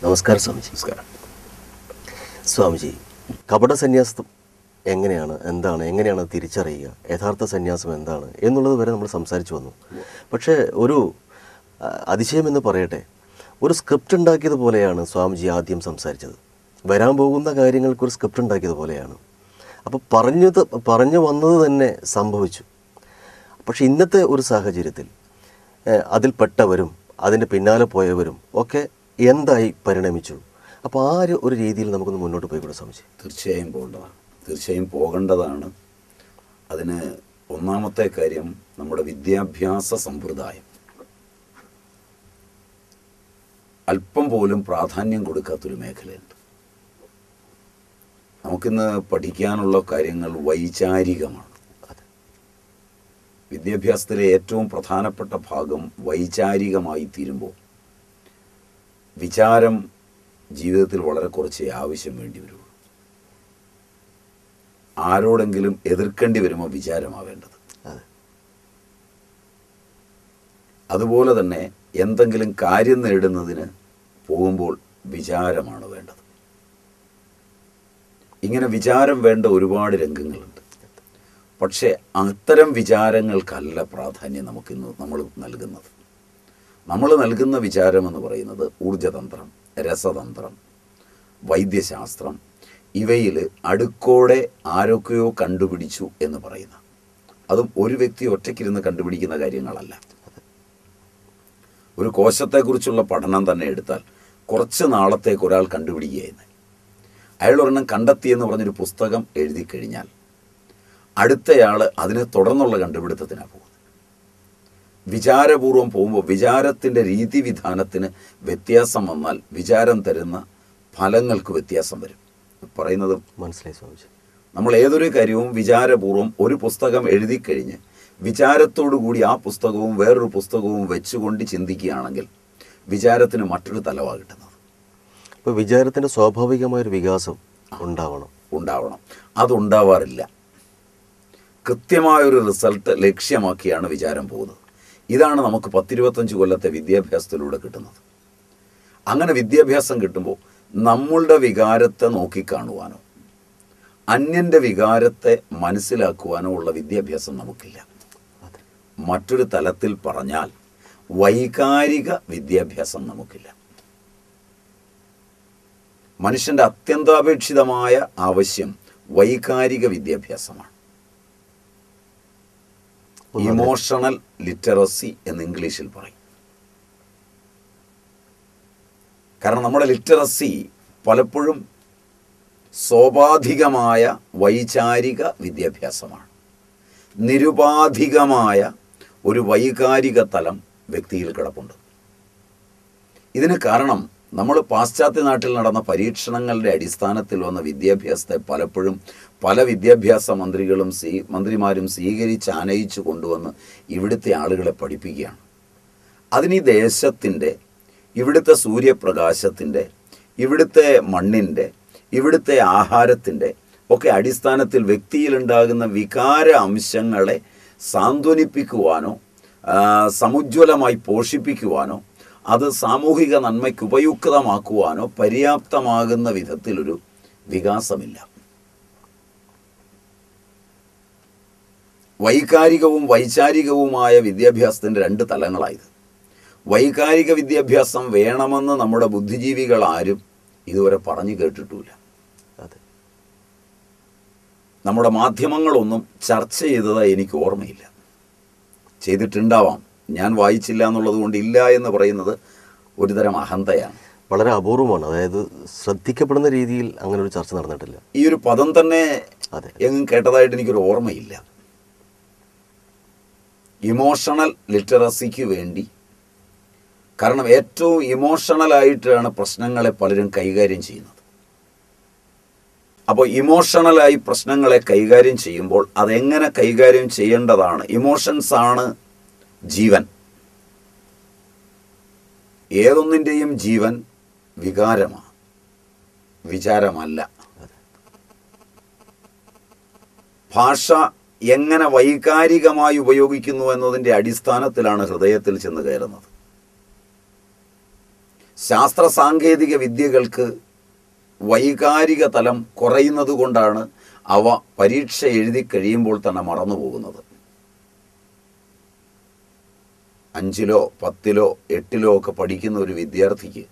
നമസ്കാരം സ്വാമിജി നമസ്കാരം സ്വാമിജി കപട സന്യാസം എങ്ങനെയാണ് എന്താണ് എങ്ങനെയാണ് അത് തിരിച്ചറിയുക യഥാർത്ഥ സന്യാസം എന്താണ് എന്നുള്ളത് വരെ നമ്മൾ സംസാരിച്ചു വന്നു പക്ഷേ ഒരു ആ, അതിശയം എന്ന് പറയട്ടെ ഒരു സ്ക്രിപ്റ്റ് ഉണ്ടാക്കിയതുപോലെയാണ് സ്വാമിജി ആദ്യം സംസാരിച്ചത് വരാൻ പോകുന്ന കാര്യങ്ങൾക്ക് ഒരു സ്ക്രിപ്റ്റ് ഉണ്ടാക്കിയതുപോലെയാണ് അപ്പോൾ പറഞ്ഞത് പറഞ്ഞു വന്നത് തന്നെ സംഭവിച്ചു പക്ഷെ ഇന്നത്തെ ഒരു സാഹചര്യത്തിൽ ഏഹ്, അതിൽപ്പെട്ടവരും അതിൻ്റെ പിന്നാലെ പോയവരും ഒക്കെ എന്തായി പരിണമിച്ചു അപ്പോൾ ആ ഒരു ഒരു രീതിയിൽ നമുക്കൊന്ന് മുന്നോട്ട് പോയിക്കൂടെ സ്വാമിജി തീർച്ചയായും പോകേണ്ടതാണ് തീർച്ചയായും പോകേണ്ടതാണ് അതിന് ഒന്നാമത്തെ കാര്യം നമ്മുടെ വിദ്യാഭ്യാസ സമ്പ്രദായം അല്പം പോലും പ്രാധാന്യം കൊടുക്കാത്തൊരു മേഖലയുണ്ട് നമുക്കിന്ന് പഠിക്കാനുള്ള കാര്യങ്ങൾ വൈചാരികമാണ് വിദ്യാഭ്യാസത്തിലെ ഏറ്റവും പ്രധാനപ്പെട്ട ഭാഗം വൈചാരികമായി തീരുമ്പോൾ വിചാരം ജീവിതത്തിൽ വളരെ കുറച്ചേ ആവശ്യം വേണ്ടി വരുള്ളൂ ആരോടെങ്കിലും എതിർക്കേണ്ടി വരുമ്പോൾ വിചാരമാവേണ്ടത് അതെ അതുപോലെ തന്നെ എന്തെങ്കിലും കാര്യം നേടുന്നതിന് പോകുമ്പോൾ വിചാരമാണ് വേണ്ടത് ഇങ്ങനെ വിചാരം വേണ്ട ഒരുപാട് രംഗങ്ങളുണ്ട് പക്ഷേ അത്തരം വിചാരങ്ങൾക്കല്ല പ്രാധാന്യം നമുക്കിന്ന് നമ്മൾ നൽകുന്നത് നമ്മൾ നൽകുന്ന വിചാരം എന്ന് പറയുന്നത് ഊർജതന്ത്രം രസതന്ത്രം വൈദ്യശാസ്ത്രം ഇവയിൽ അടുക്കോടെ ആരൊക്കെയോ കണ്ടുപിടിച്ചു എന്ന് പറയുന്ന അതും ഒരു വ്യക്തി ഒറ്റയ്ക്കിരുന്ന് കണ്ടുപിടിക്കുന്ന കാര്യങ്ങളല്ല ഒരു കോശത്തെക്കുറിച്ചുള്ള പഠനം തന്നെ എടുത്താൽ കുറച്ച് നാളത്തേക്ക് ഒരാൾ കണ്ടുപിടിക്കുകയായിരുന്നു അയാൾ ഒരെണ്ണം കണ്ടെത്തിയെന്ന് പറഞ്ഞൊരു പുസ്തകം എഴുതി കഴിഞ്ഞാൽ അടുത്തയാൾ അതിനെ തുടർന്നുള്ള കണ്ടുപിടുത്തത്തിനാണ് പോകുന്നത് വിചാരപൂർവം പോകുമ്പോൾ വിചാരത്തിൻ്റെ രീതിവിധാനത്തിന് വ്യത്യാസം വന്നാൽ വിചാരം തരുന്ന ഫലങ്ങൾക്ക് വ്യത്യാസം വരും പറയുന്നത് മനസ്സിലായി സ്വാമിജി നമ്മൾ ഏതൊരു കാര്യവും വിചാരപൂർവ്വം ഒരു പുസ്തകം എഴുതി കഴിഞ്ഞ് വിചാരത്തോടു കൂടി ആ പുസ്തകവും വേറൊരു പുസ്തകവും വെച്ചുകൊണ്ട് ചിന്തിക്കുകയാണെങ്കിൽ വിചാരത്തിന് മറ്റൊരു തലവാ കിട്ടുന്നത് ഇപ്പോൾ വിചാരത്തിൻ്റെ സ്വാഭാവികമായൊരു വികാസം ഉണ്ടാവണം ഉണ്ടാവണം അതുണ്ടാവാറില്ല കൃത്യമായൊരു റിസൾട്ട് ലക്ഷ്യമാക്കിയാണ് വിചാരം പോകുന്നത് ഇതാണ് നമുക്ക് പത്തിരുപത്തഞ്ച് കൊല്ലത്തെ വിദ്യാഭ്യാസത്തിലൂടെ കിട്ടുന്നത് അങ്ങനെ വിദ്യാഭ്യാസം കിട്ടുമ്പോൾ നമ്മളുടെ വികാരത്തെ നോക്കിക്കാണുവാനോ അന്യൻ്റെ വികാരത്തെ മനസ്സിലാക്കുവാനോ ഉള്ള വിദ്യാഭ്യാസം നമുക്കില്ല അതെ മറ്റൊരു തലത്തിൽ പറഞ്ഞാൽ വൈകാരിക വിദ്യാഭ്യാസം നമുക്കില്ല മനുഷ്യന്റെ അത്യന്താപേക്ഷിതമായ ആവശ്യം വൈകാരിക വിദ്യാഭ്യാസമാണ് ഇമോഷണൽ ലിറ്ററസി എന്ന് ഇംഗ്ലീഷിൽ പറയും കാരണം നമ്മുടെ ലിറ്ററസി പലപ്പോഴും സ്വാഭാവികമായ വൈചാരിക വിദ്യാഭ്യാസമാണ് നിരുപാധികമായ ഒരു വൈകാരിക തലം വ്യക്തിയിൽ കിടപ്പുണ്ട് ഇതിന് കാരണം നമ്മൾ പാശ്ചാത്യ നാട്ടിൽ നടന്ന പരീക്ഷണങ്ങളുടെ അടിസ്ഥാനത്തിൽ വന്ന വിദ്യാഭ്യാസത്തെ പലപ്പോഴും പല വിദ്യാഭ്യാസ മന്ത്രികളും സ്വീ മന്ത്രിമാരും സ്വീകരിച്ച് ആനയിച്ചു കൊണ്ടുവന്ന് ഇവിടുത്തെ ആളുകളെ പഠിപ്പിക്കുകയാണ് അതിന് ഈ ദേശത്തിൻ്റെ ഇവിടുത്തെ സൂര്യപ്രകാശത്തിൻ്റെ ഇവിടുത്തെ മണ്ണിൻ്റെ ഇവിടുത്തെ ആഹാരത്തിൻ്റെ ഒക്കെ അടിസ്ഥാനത്തിൽ വ്യക്തിയിലുണ്ടാകുന്ന വികാര അംശങ്ങളെ സാന്ത്വനിപ്പിക്കുവാനോ ആ, സമുജ്വലമായി പോഷിപ്പിക്കുവാനോ അത് സാമൂഹിക നന്മയ്ക്ക് ഉപയുക്തമാക്കുവാനോ പര്യാപ്തമാകുന്ന വിധത്തിലൊരു വികാസമില്ല വൈകാരികവും വൈചാരികവുമായ വിദ്യാഭ്യാസത്തിൻ്റെ രണ്ട് തലങ്ങളായത് വൈകാരിക വിദ്യാഭ്യാസം വേണമെന്ന് നമ്മുടെ ബുദ്ധിജീവികൾ ആരും ഇതുവരെ പറഞ്ഞു കേട്ടിട്ടുമില്ല അതെ നമ്മുടെ മാധ്യമങ്ങളൊന്നും ചർച്ച ചെയ്തതായി എനിക്ക് ഓർമ്മയില്ല ചെയ്തിട്ടുണ്ടാവാം ഞാൻ വായിച്ചില്ല എന്നുള്ളത് കൊണ്ട് ഇല്ല എന്ന് പറയുന്നത് ഒരുതരം അഹന്തയാണ് വളരെ അപൂർവമാണ് അതായത് ശ്രദ്ധിക്കപ്പെടുന്ന രീതിയിൽ അങ്ങനെ ഒരു ചർച്ച നടന്നിട്ടില്ല ഈ ഒരു പദം തന്നെ അതെ എങ്ങും കേട്ടതായിട്ട് എനിക്കൊരു ഓർമ്മയില്ല ഇമോഷണൽ ലിറ്ററസിക്ക് വേണ്ടി കാരണം ഏറ്റവും ഇമോഷണലായിട്ടാണ് പ്രശ്നങ്ങളെ പലരും കൈകാര്യം ചെയ്യുന്നത് അപ്പോൾ ഇമോഷണലായി പ്രശ്നങ്ങളെ കൈകാര്യം ചെയ്യുമ്പോൾ അതെങ്ങനെ കൈകാര്യം ചെയ്യേണ്ടതാണ് ഇമോഷൻസ് ആണ് ജീവൻ ഏതൊന്നിൻ്റെയും ജീവൻ വികാരമാണ് വിചാരമല്ല ഭാഷ എങ്ങനെ വൈകാരികമായി ഉപയോഗിക്കുന്നു എന്നതിൻ്റെ അടിസ്ഥാനത്തിലാണ് ഹൃദയത്തിൽ ചെന്ന് കയറുന്നത് ശാസ്ത്ര സാങ്കേതിക വിദ്യകൾക്ക് വൈകാരിക തലം കുറയുന്നത് കൊണ്ടാണ് അവ പരീക്ഷ എഴുതി കഴിയുമ്പോൾ തന്നെ മറന്നു പോകുന്നത് അഞ്ചിലോ പത്തിലോ എട്ടിലോ ഒക്കെ പഠിക്കുന്ന ഒരു വിദ്യാർത്ഥിക്ക്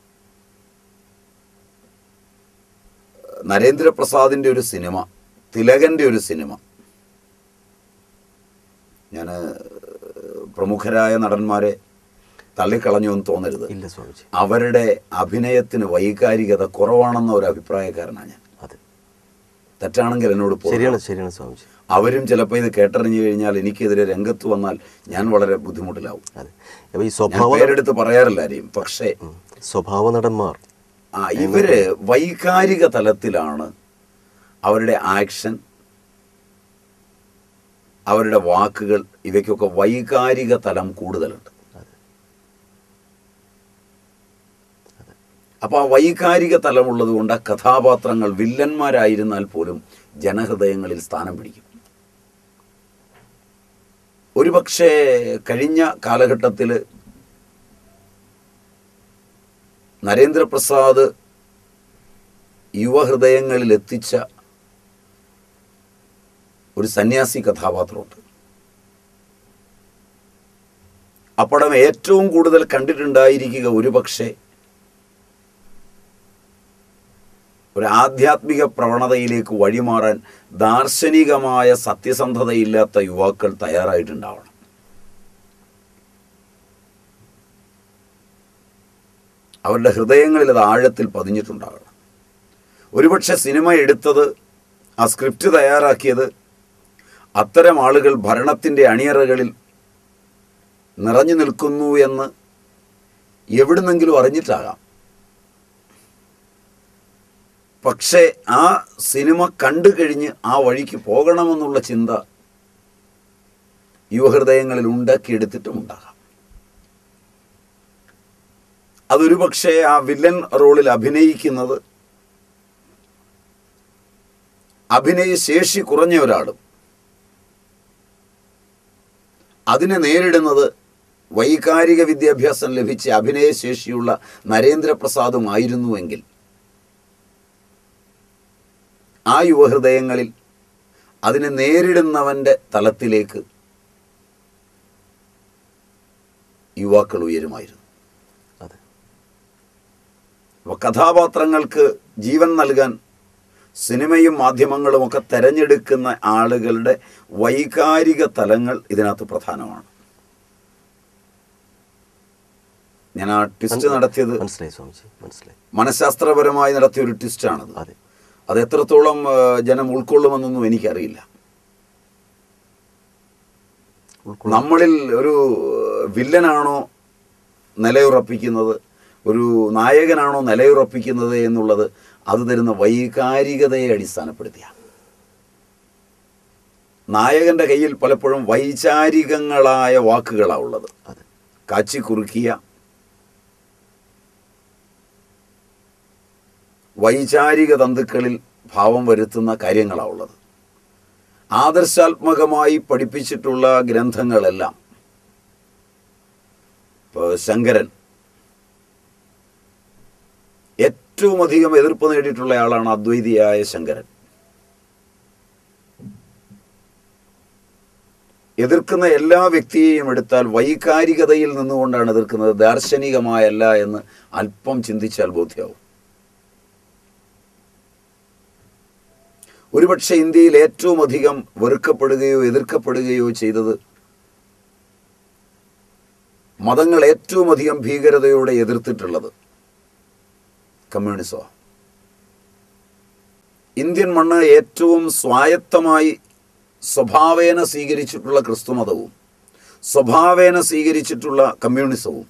നരേന്ദ്രപ്രസാദിൻ്റെ ഒരു സിനിമ തിലകൻ്റെ ഒരു സിനിമ ഞാൻ പ്രമുഖരായ നടന്മാരെ തള്ളിക്കളഞ്ഞു എന്ന് തോന്നരുത് ഇല്ല സ്വാമിജി അവരുടെ അഭിനയത്തിന് വൈകാരികത കുറവാണെന്ന ഒരു അഭിപ്രായക്കാരനാണ് ഞാൻ അതെ തെറ്റാണെങ്കിൽ എന്നോട് പോകണം. ശരിയാണ് ശരിയാണ് സ്വാമിജി അവരും ചിലപ്പോൾ ഇത് കേട്ടറിഞ്ഞു കഴിഞ്ഞാൽ എനിക്കെതിരെ രംഗത്ത് വന്നാൽ ഞാൻ വളരെ ബുദ്ധിമുട്ടിലാവും അതെ അപ്പോൾ ഈ ഞാൻ സ്വഭാവ പേരെടുത്ത് പറയാറില്ല ആരെയും പക്ഷേ ഉം. സ്വഭാവ നടന്മാർ ആ, ഇവര് വൈകാരിക തലത്തിലാണ് അവരുടെ ആക്ഷൻ അവരുടെ വാക്കുകൾ ഇവയ്ക്കൊക്കെ വൈകാരിക തലം കൂടുതലുണ്ട് അതെ അപ്പോൾ ആ വൈകാരിക തലമുള്ളത് കൊണ്ട് ആ കഥാപാത്രങ്ങൾ വില്ലന്മാരായിരുന്നാൽ പോലും ജനഹൃദയങ്ങളിൽ സ്ഥാനം പിടിക്കും ഒരുപക്ഷെ കഴിഞ്ഞ കാലഘട്ടത്തിൽ നരേന്ദ്രപ്രസാദ് യുവഹൃദയങ്ങളിൽ എത്തിച്ച ഒരു സന്യാസി കഥാപാത്രമുണ്ട് ആ പടം ഏറ്റവും കൂടുതൽ കണ്ടിട്ടുണ്ടായിരിക്കുക ഒരുപക്ഷെ ഒരു ആധ്യാത്മിക പ്രവണതയിലേക്ക് വഴിമാറാൻ ദാർശനികമായ സത്യസന്ധതയില്ലാത്ത യുവാക്കൾ തയ്യാറായിട്ടുണ്ടാവണം അവരുടെ ഹൃദയങ്ങളിൽ അത് ആഴത്തിൽ പതിഞ്ഞിട്ടുണ്ടാകണം ഒരുപക്ഷെ സിനിമ എടുത്തത് ആ സ്ക്രിപ്റ്റ് തയ്യാറാക്കിയത് അത്തരം ആളുകൾ ഭരണത്തിൻ്റെ അണിയറകളിൽ നിറഞ്ഞു നിൽക്കുന്നു എന്ന് എവിടുന്നെങ്കിലും അറിഞ്ഞിട്ടാകാം പക്ഷേ ആ സിനിമ കണ്ടു കഴിഞ്ഞ് ആ വഴിക്ക് പോകണമെന്നുള്ള ചിന്ത യുവഹൃദയങ്ങളിൽ ഉണ്ടാക്കിയെടുത്തിട്ടുമുണ്ടാകാം അതൊരു പക്ഷേ ആ വില്ലൻ റോളിൽ അഭിനയിക്കുന്നത് അഭിനയ ശേഷി കുറഞ്ഞ ഒരാളും അതിനെ നേരിടുന്നത് വൈകാരിക വിദ്യാഭ്യാസം ലഭിച്ച അഭിനയശേഷിയുള്ള നരേന്ദ്രപ്രസാദുമായിരുന്നുവെങ്കിൽ ആ യുവഹൃദയങ്ങളിൽ അതിനെ നേരിടുന്നവൻ്റെ തലത്തിലേക്ക് യുവാക്കൾ ഉയരുമായിരുന്നു അതെ അപ്പോൾ കഥാപാത്രങ്ങൾക്ക് ജീവൻ നൽകാൻ സിനിമയും മാധ്യമങ്ങളും ഒക്കെ തിരഞ്ഞെടുക്കുന്ന ആളുകളുടെ വൈകാരിക തലങ്ങൾ ഇതിനകത്ത് പ്രധാനമാണ് ഞാൻ ആ ട്വിസ്റ്റ് നടത്തിയത് മനസ്സിലായി സ്വാമിജി മനസ്സിലായി മനഃശാസ്ത്രപരമായി നടത്തിയ ഒരു ട്വിസ്റ്റാണത് അതെ അത് എത്രത്തോളം ആ, ജനം ഉൾക്കൊള്ളുമെന്നൊന്നും എനിക്കറിയില്ല ഉൾക്കൊള്ളാം നമ്മളിൽ ഒരു വില്ലനാണോ നിലയുറപ്പിക്കുന്നത് ഒരു നായകനാണോ നിലയുറപ്പിക്കുന്നത് എന്നുള്ളത് അത് തരുന്ന വൈകാരികതയെ അടിസ്ഥാനപ്പെടുത്തിയ നായകന്റെ കയ്യിൽ പലപ്പോഴും വൈചാരികങ്ങളായ വാക്കുകളാണ് ഉള്ളത് അതെ കാച്ചി കുറുക്കിയ വൈചാരിക തന്തുക്കളിൽ ഭാവം വരുത്തുന്ന കാര്യങ്ങളാണ് ഉള്ളത് ആദർശാത്മകമായി പഠിപ്പിച്ചിട്ടുള്ള ഗ്രന്ഥങ്ങളെല്ലാം ഇപ്പോൾ ശങ്കരൻ ഏറ്റവും അധികം എതിർപ്പ് നേടിയിട്ടുള്ള ആളാണ് അദ്വൈതിയായ ശങ്കരൻ എതിർക്കുന്ന എല്ലാ വ്യക്തിയെയും എടുത്താൽ വൈകാരികതയിൽ നിന്നുകൊണ്ടാണ് എതിർക്കുന്നത് ദാർശനികമായല്ല എന്ന് അല്പം ചിന്തിച്ചാൽ ബോധ്യമാവും ഒരുപക്ഷെ ഇന്ത്യയിൽ ഏറ്റവും അധികം വെറുക്കപ്പെടുകയോ എതിർക്കപ്പെടുകയോ ചെയ്തത് മതങ്ങൾ ഏറ്റവും അധികം ഭീകരതയോടെ എതിർത്തിട്ടുള്ളത് കമ്മ്യൂണിസമാണ് ഇന്ത്യൻ മണ്ണ് ഏറ്റവും സ്വായത്തമായി സ്വഭാവേന സ്വീകരിച്ചിട്ടുള്ള ക്രിസ്തുമതവും സ്വഭാവേന സ്വീകരിച്ചിട്ടുള്ള കമ്മ്യൂണിസവും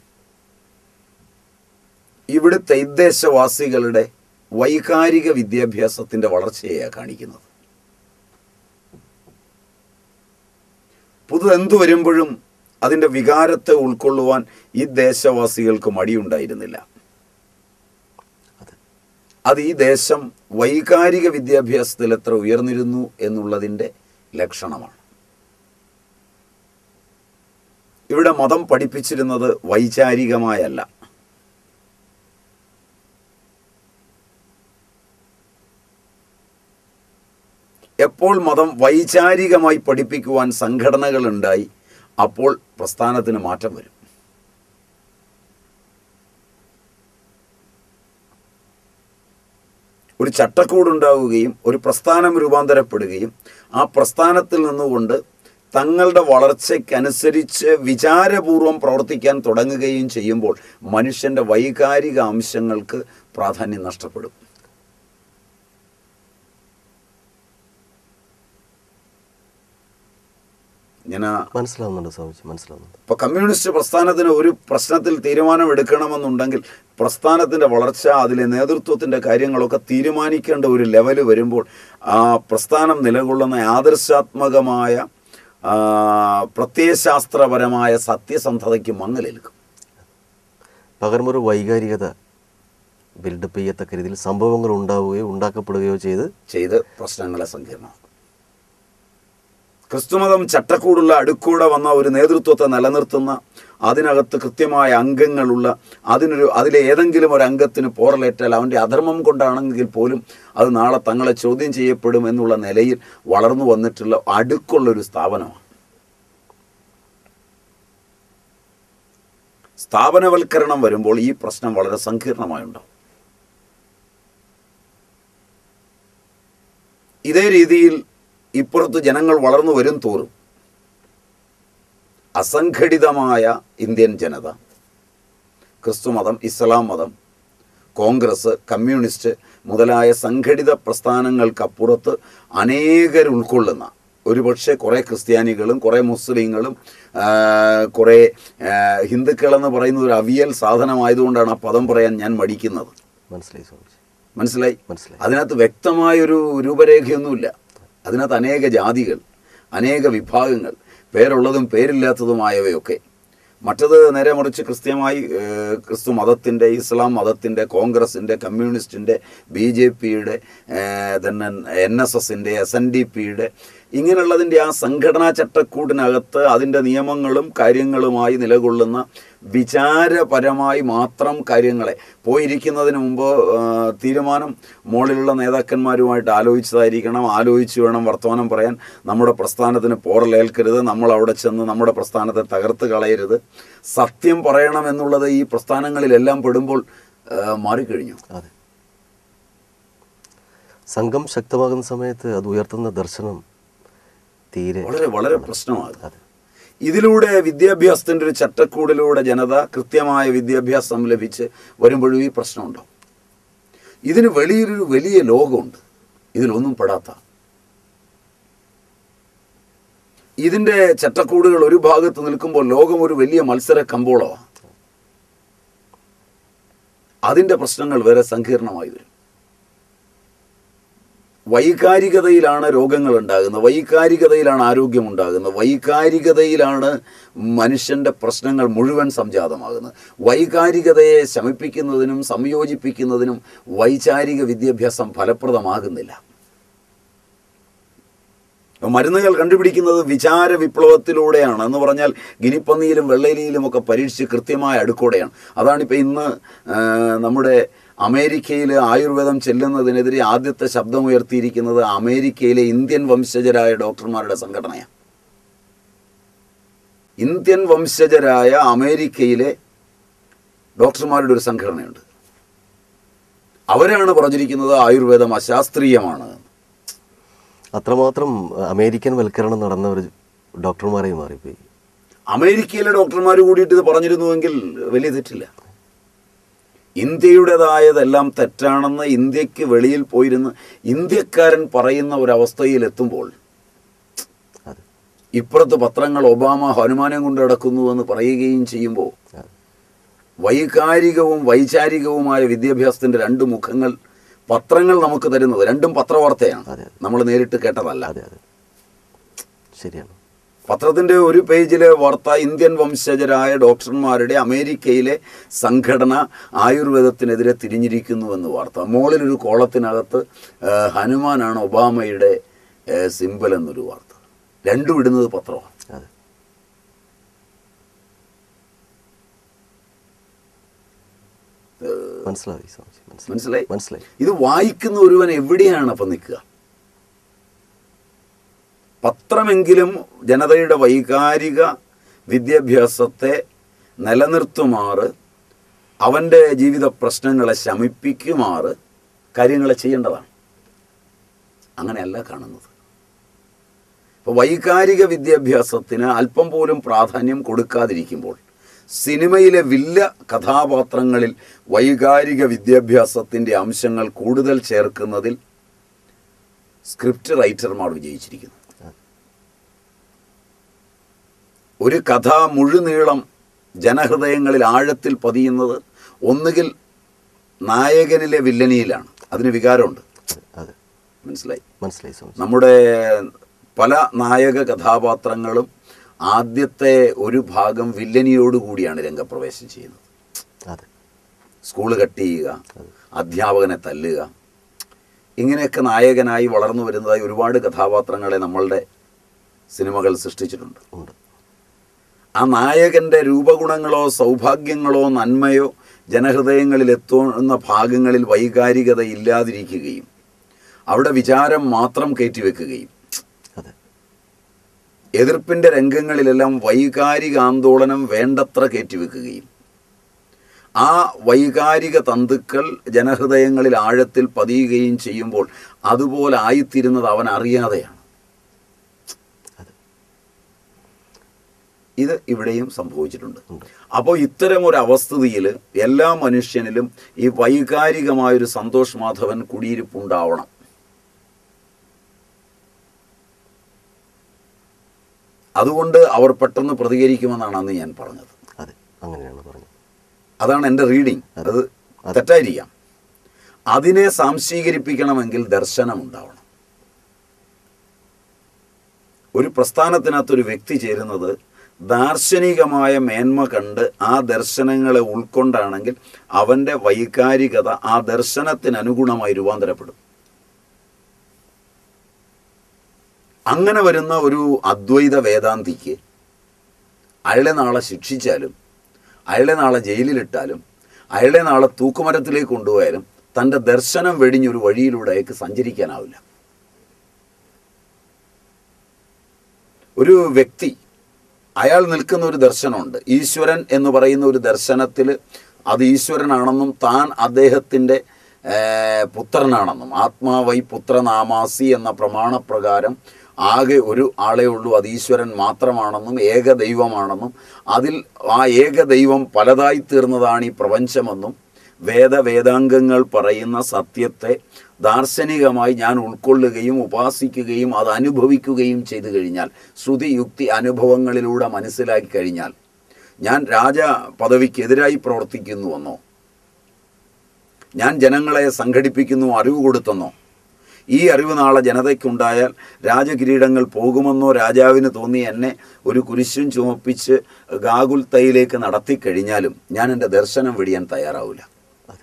ഇവിടുത്തെ ഇദ്ദേശവാസികളുടെ വൈകാരിക വിദ്യാഭ്യാസത്തിൻ്റെ വളർച്ചയെയാണ് കാണിക്കുന്നത് പുതുതെന്തു വരുമ്പോഴും അതിൻ്റെ വികാരത്തെ ഉൾക്കൊള്ളുവാൻ ഈ ദേശവാസികൾക്ക് മടിയുണ്ടായിരുന്നില്ല അതെ അത് ഈ ദേശം വൈകാരിക വിദ്യാഭ്യാസത്തിൽ എത്ര ഉയർന്നിരുന്നു എന്നുള്ളതിൻ്റെ ലക്ഷണമാണ് ഇവിടെ മതം പഠിപ്പിച്ചിരുന്നത് വൈചാരികമായല്ല എപ്പോൾ മതം വൈചാരികമായി പഠിപ്പിക്കുവാൻ സംഘടനകൾ ഉണ്ടായി അപ്പോൾ പ്രസ്ഥാനത്തിന് മാറ്റം വരും ഒരു ചട്ടക്കൂടുണ്ടാവുകയും ഒരു പ്രസ്ഥാനം രൂപാന്തരപ്പെടുകയും ആ പ്രസ്ഥാനത്തിൽ നിന്നുകൊണ്ട് തങ്ങളുടെ വളർച്ചയ്ക്കനുസരിച്ച് വിചാരപൂർവം പ്രവർത്തിക്കാൻ തുടങ്ങുകയും ചെയ്യുമ്പോൾ മനുഷ്യൻ്റെ വൈകാരിക അംശങ്ങൾക്ക് പ്രാധാന്യം നഷ്ടപ്പെടും ഞാൻ ആ മനസ്സിലാവുന്നുണ്ട് സ്വാമിജി മനസ്സിലാവുന്നുണ്ട് ഇപ്പൊ കമ്മ്യൂണിസ്റ്റ് പ്രസ്ഥാനത്തിന് ഒരു പ്രശ്നത്തിൽ തീരുമാനം എടുക്കണമെന്നുണ്ടെങ്കിൽ പ്രസ്ഥാനത്തിന്റെ വളർച്ച അതിലെ നേതൃത്വത്തിന്റെ കാര്യങ്ങളൊക്കെ തീരുമാനിക്കേണ്ട ഒരു ലെവല് വരുമ്പോൾ ആ പ്രസ്ഥാനം നിലകൊള്ളുന്ന ആദർശാത്മകമായ ആ, പ്രത്യയശാസ്ത്രപരമായ സത്യസന്ധതയ്ക്ക് മങ്ങലേൽക്കും പകരം ഒരു വൈകാരികത ബിൽഡപ്പ് ചെയ്യത്തക്ക രീതിയിൽ സംഭവങ്ങൾ ഉണ്ടാവുകയോ ഉണ്ടാക്കപ്പെടുകയോ ചെയ്ത് ചെയ്ത് പ്രശ്നങ്ങളെ സങ്കീർണമാക്കും ക്രിസ്തുമതം ചട്ടക്കൂടുള്ള അടുക്കൂടെ വന്ന ഒരു നേതൃത്വത്തെ നിലനിർത്തുന്ന അതിനകത്ത് കൃത്യമായ അംഗങ്ങളുള്ള അതിനൊരു അതിലെ ഏതെങ്കിലും ഒരു അംഗത്തിന് പോറലേറ്റാൽ അവൻ്റെ അധർമ്മം കൊണ്ടാണെങ്കിൽ പോലും അത് നാളെ തങ്ങളെ ചോദ്യം ചെയ്യപ്പെടും എന്നുള്ള നിലയിൽ വളർന്നു വന്നിട്ടുള്ള അടുക്കുള്ളൊരു സ്ഥാപനമാണ് സ്ഥാപനവൽക്കരണം വരുമ്പോൾ ഈ പ്രശ്നം വളരെ സങ്കീർണമായുണ്ടാവും ഇതേ രീതിയിൽ ഇപ്പുറത്ത് ജനങ്ങൾ വളർന്നു വരും തോറും അസംഘടിതമായ ഇന്ത്യൻ ജനത ക്രിസ്തുമതം ഇസ്ലാം മതം കോൺഗ്രസ് കമ്മ്യൂണിസ്റ്റ് മുതലായ സംഘടിത പ്രസ്ഥാനങ്ങൾക്കപ്പുറത്ത് അനേകർ ഉൾക്കൊള്ളുന്ന ഒരുപക്ഷെ കുറേ ക്രിസ്ത്യാനികളും കുറേ മുസ്ലിങ്ങളും ആ, കുറേ ആ, ഹിന്ദുക്കളെന്ന് പറയുന്ന ഒരു അവിയൽ സാധനമായതുകൊണ്ടാണ് ആ പദം പറയാൻ ഞാൻ മടിക്കുന്നത് മനസ്സിലായി സ്വാമിജി മനസ്സിലായി മനസ്സിലായി അതിനകത്ത് വ്യക്തമായൊരു രൂപരേഖയൊന്നുമില്ല അതിനകത്ത് അനേക ജാതികൾ അനേക വിഭാഗങ്ങൾ പേരുള്ളതും പേരില്ലാത്തതുമായവയൊക്കെ മറ്റത് നേരെ മറിച്ച് കൃത്യമായി ഏഹ്, ക്രിസ്തു മതത്തിൻ്റെ ഇസ്ലാം മതത്തിൻ്റെ കോൺഗ്രസിൻ്റെ കമ്മ്യൂണിസ്റ്റിൻ്റെ ബി ജെ പിയുടെ തന്നെ എൻ എസ് എസിൻ്റെ എസ് എൻ ഡി പിയുടെ ഇങ്ങനെയുള്ളതിൻ്റെ ആ സംഘടനാ ചട്ടക്കൂടിനകത്ത് അതിൻ്റെ നിയമങ്ങളും കാര്യങ്ങളുമായി നിലകൊള്ളുന്ന വിചാരപരമായി മാത്രം കാര്യങ്ങളെ പോയിരിക്കുന്നതിന് മുമ്പ് ആ, തീരുമാനം മുകളിലുള്ള നേതാക്കന്മാരുമായിട്ട് ആലോചിച്ചതായിരിക്കണം ആലോചിച്ച് വേണം വർത്തമാനം പറയാൻ നമ്മുടെ പ്രസ്ഥാനത്തിന് പോറലേൽക്കരുത് നമ്മൾ അവിടെ ചെന്ന് നമ്മുടെ പ്രസ്ഥാനത്തെ തകർത്ത് കളയരുത് സത്യം പറയണം എന്നുള്ളത് ഈ പ്രസ്ഥാനങ്ങളിലെല്ലാം പെടുമ്പോൾ ആ, മാറിക്കഴിഞ്ഞു അതെ സംഘം ശക്തമാകുന്ന സമയത്ത് അത് ഉയർത്തുന്ന ദർശനം തീരെ വളരെ വളരെ പ്രശ്നമാകും അതെ ഇതിലൂടെ വിദ്യാഭ്യാസത്തിൻ്റെ ഒരു ചട്ടക്കൂടിലൂടെ ജനത കൃത്യമായ വിദ്യാഭ്യാസം ലഭിച്ച് വരുമ്പോഴും ഈ പ്രശ്നമുണ്ടാവും ഇതിന് വെളിയിലൊരു വലിയ ലോകമുണ്ട് ഇതിലൊന്നും പെടാത്ത ഇതിൻ്റെ ചട്ടക്കൂടുകൾ ഒരു ഭാഗത്ത് നിൽക്കുമ്പോൾ ലോകം ഒരു വലിയ മത്സര കമ്പോളമാണ് അതിൻ്റെ പ്രശ്നങ്ങൾ വേറെ സങ്കീർണമായി വരും വൈകാരികതയിലാണ് രോഗങ്ങൾ ഉണ്ടാകുന്നത് വൈകാരികതയിലാണ് ആരോഗ്യം ഉണ്ടാകുന്നത് വൈകാരികതയിലാണ് മനുഷ്യൻ്റെ പ്രശ്നങ്ങൾ മുഴുവൻ സംജാതമാകുന്നത് വൈകാരികതയെ ശമിപ്പിക്കുന്നതിനും സംയോജിപ്പിക്കുന്നതിനും വൈചാരിക വിദ്യാഭ്യാസം ഫലപ്രദമാകുന്നില്ല മരുന്നുകൾ കണ്ടുപിടിക്കുന്നത് വിചാര വിപ്ലവത്തിലൂടെയാണ് എന്ന് പറഞ്ഞാൽ ഗിനിപ്പന്നിയിലും വെള്ളരിയിലും ഒക്കെ പരീക്ഷിച്ച് കൃത്യമായ അടുക്കോടെയാണ് അതാണിപ്പോൾ ഇന്ന് ആ, നമ്മുടെ അമേരിക്കയിൽ ആയുർവേദം ചെല്ലുന്നതിനെതിരെ ആദ്യത്തെ ശബ്ദമുയർത്തിയിരിക്കുന്നത് അമേരിക്കയിലെ ഇന്ത്യൻ വംശജരായ ഡോക്ടർമാരുടെ സംഘടനയാണ് ഇന്ത്യൻ വംശജരായ അമേരിക്കയിലെ ഡോക്ടർമാരുടെ ഒരു സംഘടനയുണ്ട് അവരാണ് പറഞ്ഞിരിക്കുന്നത് ആയുർവേദം അശാസ്ത്രീയമാണ് എന്ന്. അത്രമാത്രം അമേരിക്കൻ വൽക്കരണം നടന്ന ഒരു ഡോക്ടർമാരായി മാറിപ്പോയി അമേരിക്കയിലെ ഡോക്ടർമാർ കൂടിയിട്ട് ഇത് പറഞ്ഞിരുന്നുവെങ്കിൽ വലിയ തെറ്റില്ല ഇന്ത്യയുടേതായതെല്ലാം തെറ്റാണെന്ന് ഇന്ത്യക്ക് വെളിയിൽ പോയിരുന്ന് ഇന്ത്യക്കാരൻ പറയുന്ന ഒരവസ്ഥയിൽ എത്തുമ്പോൾ അതെ ഇപ്പുറത്ത് പത്രങ്ങൾ ഒബാമ ഹനുമാനം കൊണ്ട് നടക്കുന്നു എന്ന് പറയുകയും ചെയ്യുമ്പോൾ അതെ വൈകാരികവും വൈചാരികവുമായ വിദ്യാഭ്യാസത്തിൻ്റെ രണ്ട് മുഖങ്ങൾ പത്രങ്ങൾ നമുക്ക് തരുന്നത് രണ്ടും പത്രവാർത്തയാണ് അതെ, അതെ. നമ്മൾ നേരിട്ട് കേട്ടതല്ല അതെ അതെ ശരിയാണ് പത്രത്തിന്റെ ഒരു പേജിലെ വാർത്ത ഇന്ത്യൻ വംശജരായ ഡോക്ടർമാരുടെ അമേരിക്കയിലെ സംഘടന ആയുർവേദത്തിനെതിരെ തിരിഞ്ഞിരിക്കുന്നുവെന്ന് വാർത്ത മുകളിൽ ഒരു കോളത്തിനകത്ത് ആ, ഹനുമാനാണ് ഒബാമയുടെ സിമ്പൽ എന്നൊരു വാർത്ത രണ്ടും ഇടുന്നത് പത്രമാണ് അതെ മനസ്സിലായി സ്വാമിജി മനസ്സിലായി മനസ്സിലായി മനസ്സിലായി ഇത് വായിക്കുന്ന ഒരുവൻ എവിടെയാണ് അപ്പം നിൽക്കുക പത്രമെങ്കിലും ജനതയുടെ വൈകാരിക വിദ്യാഭ്യാസത്തെ നിലനിർത്തുമാറ് അവൻ്റെ ജീവിത പ്രശ്നങ്ങളെ ശമിപ്പിക്കുമാറ് കാര്യങ്ങളെ ചെയ്യേണ്ടതാണ് അങ്ങനെയല്ല കാണുന്നത് അപ്പോൾ വൈകാരിക വിദ്യാഭ്യാസത്തിന് അല്പം പോലും പ്രാധാന്യം കൊടുക്കാതിരിക്കുമ്പോൾ സിനിമയിലെ വില്ല കഥാപാത്രങ്ങളിൽ വൈകാരിക വിദ്യാഭ്യാസത്തിൻ്റെ അംശങ്ങൾ കൂടുതൽ ചേർക്കുന്നതിൽ സ്ക്രിപ്റ്റ് റൈറ്റർമാർ വിജയിച്ചിരിക്കുന്നു ഒരു കഥ മുഴുനീളം ജനഹൃദയങ്ങളിൽ ആഴത്തിൽ പതിയുന്നത് ഒന്നുകിൽ നായകനിലെ വില്ലനിയിലാണ് അതിന് വികാരമുണ്ട് അതെ മനസ്സിലായി മനസ്സിലായി സ്വാമിജി നമ്മുടെ പല നായക കഥാപാത്രങ്ങളും ആദ്യത്തെ ഒരു ഭാഗം വില്ലനിയോടുകൂടിയാണ് രംഗപ്രവേശം ചെയ്യുന്നത് അതെ സ്കൂൾ കട്ട് ചെയ്യുക അധ്യാപകനെ തല്ലുക ഇങ്ങനെയൊക്കെ നായകനായി വളർന്നു വരുന്നതായി ഒരുപാട് കഥാപാത്രങ്ങളെ നമ്മളുടെ സിനിമകൾ സൃഷ്ടിച്ചിട്ടുണ്ട് ഉണ്ട് ആ നായകന്റെ രൂപഗുണങ്ങളോ സൗഭാഗ്യങ്ങളോ നന്മയോ ജനഹൃദയങ്ങളിൽ എത്തുന്ന ഭാഗങ്ങളിൽ വൈകാരികത ഇല്ലാതിരിക്കുകയും അവിടെ വിചാരം മാത്രം കയറ്റിവെക്കുകയും അതെ എതിർപ്പിന്റെ രംഗങ്ങളിലെല്ലാം വൈകാരിക ആന്തോളനം വേണ്ടത്ര കയറ്റിവെക്കുകയും ആ വൈകാരിക തന്തുക്കൾ ജനഹൃദയങ്ങളിൽ ആഴത്തിൽ പതിയുകയും ചെയ്യുമ്പോൾ അതുപോലെ ആയിത്തീരുന്നത് അവൻ അറിയാതെയാണ് അതെ ഇത് ഇവിടെയും സംഭവിച്ചിട്ടുണ്ട് അപ്പോൾ ഇത്തരം ഒരു അവസ്ഥിതിയിൽ എല്ലാ മനുഷ്യനിലും ഈ വൈകാരികമായൊരു സന്തോഷ് മാധവൻ കുടിയിരിപ്പുണ്ടാവണം അതുകൊണ്ട് അവർ പെട്ടെന്ന് പ്രതികരിക്കുമെന്നാണ് അന്ന് ഞാൻ പറഞ്ഞത് അതെ അങ്ങനെയാണ് പറഞ്ഞത് അതാണ് എൻ്റെ റീഡിങ് അത് തെറ്റായിരിക്കാം അതിനെ സാംശീകരിപ്പിക്കണമെങ്കിൽ ദർശനം ഉണ്ടാവണം ഒരു പ്രസ്ഥാനത്തിനകത്തൊരു വ്യക്തി ചേരുന്നത് ദാർശനികമായ മേന്മ കണ്ട് ആ ദർശനങ്ങളെ ഉൾക്കൊണ്ടാണെങ്കിൽ അവൻ്റെ വൈകാരികത ആ ദർശനത്തിന് അനുഗുണമായി രൂപാന്തരപ്പെടും അങ്ങനെ വരുന്ന ഒരു അദ്വൈത വേദാന്തിക്ക് അയാളെ നാളെ ശിക്ഷിച്ചാലും അയാളെ നാളെ ജയിലിലിട്ടാലും അയാളെ നാളെ തൂക്കുമരത്തിലേക്ക് കൊണ്ടുപോയാലും തൻ്റെ ദർശനം വെടിഞ്ഞൊരു വഴിയിലൂടെ അയാൾക്ക് സഞ്ചരിക്കാനാവില്ല ഒരു വ്യക്തി അയാൾ നിൽക്കുന്ന ഒരു ദർശനമുണ്ട് ഈശ്വരൻ എന്ന് പറയുന്ന ഒരു ദർശനത്തിൽ അത് ഈശ്വരനാണെന്നും താൻ അദ്ദേഹത്തിൻ്റെ ഏർ, പുത്രനാണെന്നും ആത്മാവൈ പുത്രനാമാസി എന്ന പ്രമാണപ്രകാരം ആകെ ഒരു ആളേ ഉള്ളൂ അത് ഈശ്വരൻ മാത്രമാണെന്നും ഏക ദൈവമാണെന്നും അതിൽ ആ ഏക ദൈവം പലതായി തീർന്നതാണ് ഈ പ്രപഞ്ചമെന്നും വേദവേദാംഗങ്ങൾ പറയുന്ന സത്യത്തെ ദാർശനികമായി ഞാൻ ഉൾക്കൊള്ളുകയും ഉപാസിക്കുകയും അത് അനുഭവിക്കുകയും ചെയ്തു കഴിഞ്ഞാൽ ശ്രുതി യുക്തി അനുഭവങ്ങളിലൂടെ മനസ്സിലാക്കി കഴിഞ്ഞാൽ ഞാൻ രാജ പദവിക്കെതിരായി പ്രവർത്തിക്കുന്നുവെന്നോ ഞാൻ ജനങ്ങളെ സംഘടിപ്പിക്കുന്നു അറിവ് കൊടുത്തെന്നോ ഈ അറിവ് നാളെ ജനതയ്ക്കുണ്ടായാൽ രാജകിരീടങ്ങൾ പോകുമെന്നോ രാജാവിന് തോന്നി എന്നെ ഒരു കുരിശും ചുമപ്പിച്ച് ഗാഗുൽ തൈയിലേക്ക് നടത്തിക്കഴിഞ്ഞാലും ഞാൻ എൻ്റെ ദർശനം വെടിയാൻ തയ്യാറാവില്ല അതെ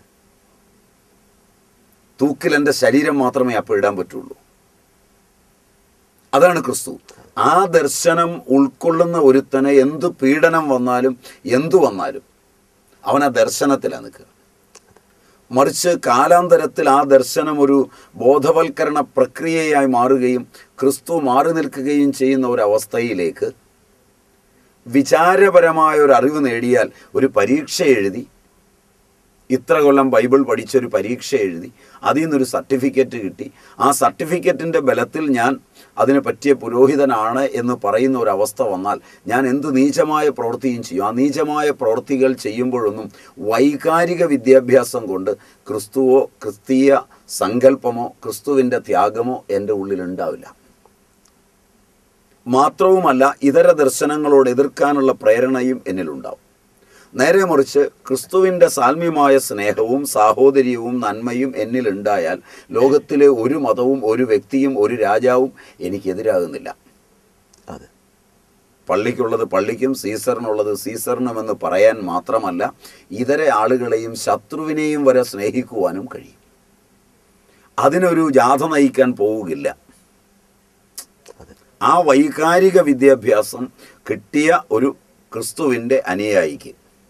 തൂക്കിൽ എൻ്റെ ശരീരം മാത്രമേ അപ്പോൾ ഇടാൻ പറ്റുള്ളൂ അതാണ് ക്രിസ്തു ആ ദർശനം ഉൾക്കൊള്ളുന്ന ഒരുത്തനെ എന്ത് പീഡനം വന്നാലും എന്തു വന്നാലും അവൻ ആ ദർശനത്തിലാണ് നിൽക്കുക മറിച്ച് കാലാന്തരത്തിൽ ആ ദർശനം ഒരു ബോധവൽക്കരണ പ്രക്രിയയായി മാറുകയും ക്രിസ്തു മാറി നിൽക്കുകയും ചെയ്യുന്ന ഒരു അവസ്ഥയിലേക്ക് വിചാരപരമായ ഒരു അറിവ് നേടിയാൽ ഒരു പരീക്ഷ എഴുതി ഇത്ര കൊല്ലം ബൈബിൾ പഠിച്ചൊരു പരീക്ഷ എഴുതി അതിൽ നിന്നൊരു സർട്ടിഫിക്കറ്റ് കിട്ടി ആ സർട്ടിഫിക്കറ്റിൻ്റെ ബലത്തിൽ ഞാൻ അതിന് പറ്റിയ പുരോഹിതനാണ് എന്ന് പറയുന്ന ഒരു അവസ്ഥ വന്നാൽ ഞാൻ എന്ത് നീചമായ പ്രവൃത്തിയും ചെയ്യും ആ നീചമായ പ്രവൃത്തികൾ ചെയ്യുമ്പോഴൊന്നും വൈകാരിക വിദ്യാഭ്യാസം കൊണ്ട് ക്രിസ്തുവോ ക്രിസ്തീയ സങ്കല്പമോ ക്രിസ്തുവിൻ്റെ ത്യാഗമോ എൻ്റെ ഉള്ളിലുണ്ടാവില്ല മാത്രവുമല്ല ഇതര ദർശനങ്ങളോട് എതിർക്കാനുള്ള പ്രേരണയും എന്നിലുണ്ടാവും നേരെ മറിച്ച് ക്രിസ്തുവിൻ്റെ സാൽമ്യമായ സ്നേഹവും സാഹോദര്യവും നന്മയും എന്നിലുണ്ടായാൽ ലോകത്തിലെ ഒരു മതവും ഒരു വ്യക്തിയും ഒരു രാജാവും എനിക്കെതിരാകുന്നില്ല അതെ പള്ളിക്കുള്ളത് പള്ളിക്കും സീസറിനുള്ളത് സീസറിനുമെന്ന് പറയാൻ മാത്രമല്ല ഇതര ആളുകളെയും ശത്രുവിനെയും വരെ സ്നേഹിക്കുവാനും കഴിയും അതിനൊരു ജാഥ നയിക്കാൻ പോവുകയില്ല അതെ ആ വൈകാരിക വിദ്യാഭ്യാസം കിട്ടിയ ഒരു ക്രിസ്തുവിൻ്റെ അനുയായിക്ക്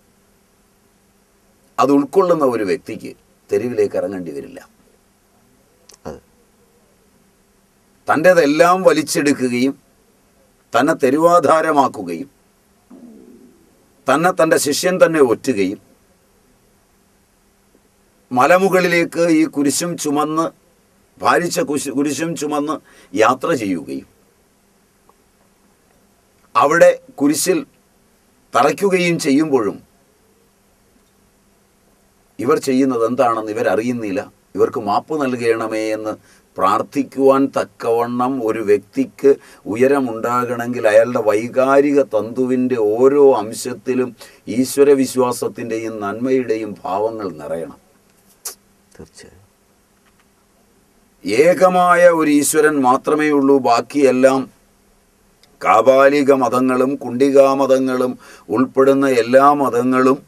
അത് ഉൾക്കൊള്ളുന്ന ഒരു വ്യക്തിക്ക് തെരുവിലേക്ക് ഇറങ്ങേണ്ടി വരില്ല അതെ തൻ്റെതെല്ലാം വലിച്ചെടുക്കുകയും തന്നെ തെരുവാധാരമാക്കുകയും തന്നെ തൻ്റെ ശിഷ്യൻ തന്നെ ഒറ്റുകയും മലമുകളിലേക്ക് ഈ കുരിശും ചുമന്ന് ഭാരിച്ച കുശ് കുരിശും ചുമന്ന് യാത്ര ചെയ്യുകയും അവിടെ കുരിശിൽ തറയ്ക്കുകയും ചെയ്യുമ്പോഴും ഇവർ ചെയ്യുന്നത് എന്താണെന്ന് ഇവരറിയുന്നില്ല ഇവർക്ക് മാപ്പ് നൽകണമേ എന്ന് പ്രാർത്ഥിക്കുവാൻ തക്കവണ്ണം ഒരു വ്യക്തിക്ക് ഉയരമുണ്ടാകണമെങ്കിൽ അയാളുടെ വൈകാരിക തന്തുവിൻ്റെ ഓരോ അംശത്തിലും ഈശ്വര വിശ്വാസത്തിൻ്റെയും നന്മയുടെയും ഭാവങ്ങൾ നിറയണം തീർച്ചയായും ഏകമായ ഒരു ഈശ്വരൻ മാത്രമേ ഉള്ളൂ ബാക്കിയെല്ലാം കാപാലിക മതങ്ങളും കുണ്ടികാ മതങ്ങളും ഉൾപ്പെടുന്ന എല്ലാ മതങ്ങളും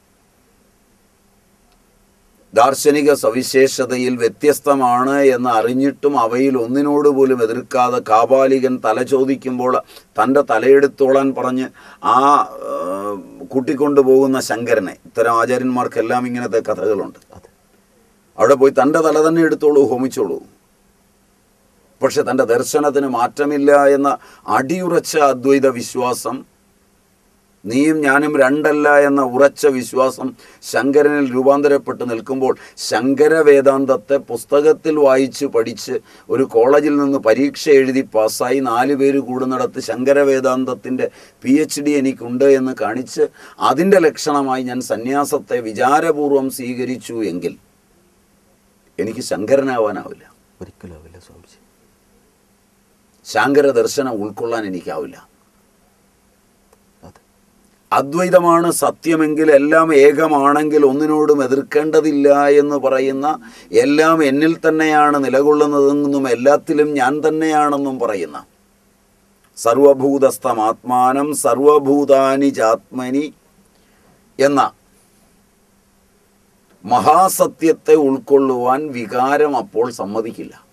ദാർശനിക സവിശേഷതയിൽ വ്യത്യസ്തമാണ് എന്ന് അറിഞ്ഞിട്ടും അവയിൽ ഒന്നിനോട് പോലും എതിർക്കാതെ കാപാലികൻ തല ചോദിക്കുമ്പോൾ തൻ്റെ തലയെടുത്തോളാൻ പറഞ്ഞ് ആ ആ, കൂട്ടിക്കൊണ്ടുപോകുന്ന ശങ്കരനെ ഇത്തരം ആചാര്യന്മാർക്കെല്ലാം ഇങ്ങനത്തെ കഥകളുണ്ട് അതെ അവിടെ പോയി തൻ്റെ തല തന്നെ എടുത്തോളൂ ഹോമിച്ചോളൂ പക്ഷെ തൻ്റെ ദർശനത്തിന് മാറ്റമില്ല എന്ന അടിയുറച്ച അദ്വൈത വിശ്വാസം നീയും ഞാനും രണ്ടല്ല എന്ന ഉറച്ച വിശ്വാസം ശങ്കരനിൽ രൂപാന്തരപ്പെട്ട് നിൽക്കുമ്പോൾ ശങ്കര വേദാന്തത്തെ പുസ്തകത്തിൽ വായിച്ച് പഠിച്ച് ഒരു കോളേജിൽ നിന്ന് പരീക്ഷ എഴുതി പാസ്സായി നാല് പേര് കൂടുന്നിടത്ത് ശങ്കര വേദാന്തത്തിൻ്റെ പി എച്ച് ഡി എനിക്കുണ്ട് എന്ന് കാണിച്ച് അതിൻ്റെ ലക്ഷണമായി ഞാൻ സന്യാസത്തെ വിചാരപൂർവം സ്വീകരിച്ചു എങ്കിൽ എനിക്ക് ശങ്കരനാവാനാവില്ല ഒരിക്കലും ആവില്ല സ്വാമിജി ശാങ്കര ദർശനം ഉൾക്കൊള്ളാൻ എനിക്കാവില്ല അതെ അദ്വൈതമാണ് സത്യമെങ്കിൽ എല്ലാം ഏകമാണെങ്കിൽ ഒന്നിനോടും എതിർക്കേണ്ടതില്ല എന്ന് പറയുന്ന എല്ലാം എന്നിൽ തന്നെയാണ് നിലകൊള്ളുന്നതെന്നും എല്ലാത്തിലും ഞാൻ തന്നെയാണെന്നും പറയുന്ന സർവഭൂതസ്ഥമാത്മാനം സർവഭൂതാനി ചാത്മനി എന്ന മഹാസത്യത്തെ ഉൾക്കൊള്ളുവാൻ വികാരം അപ്പോൾ സമ്മതിക്കില്ല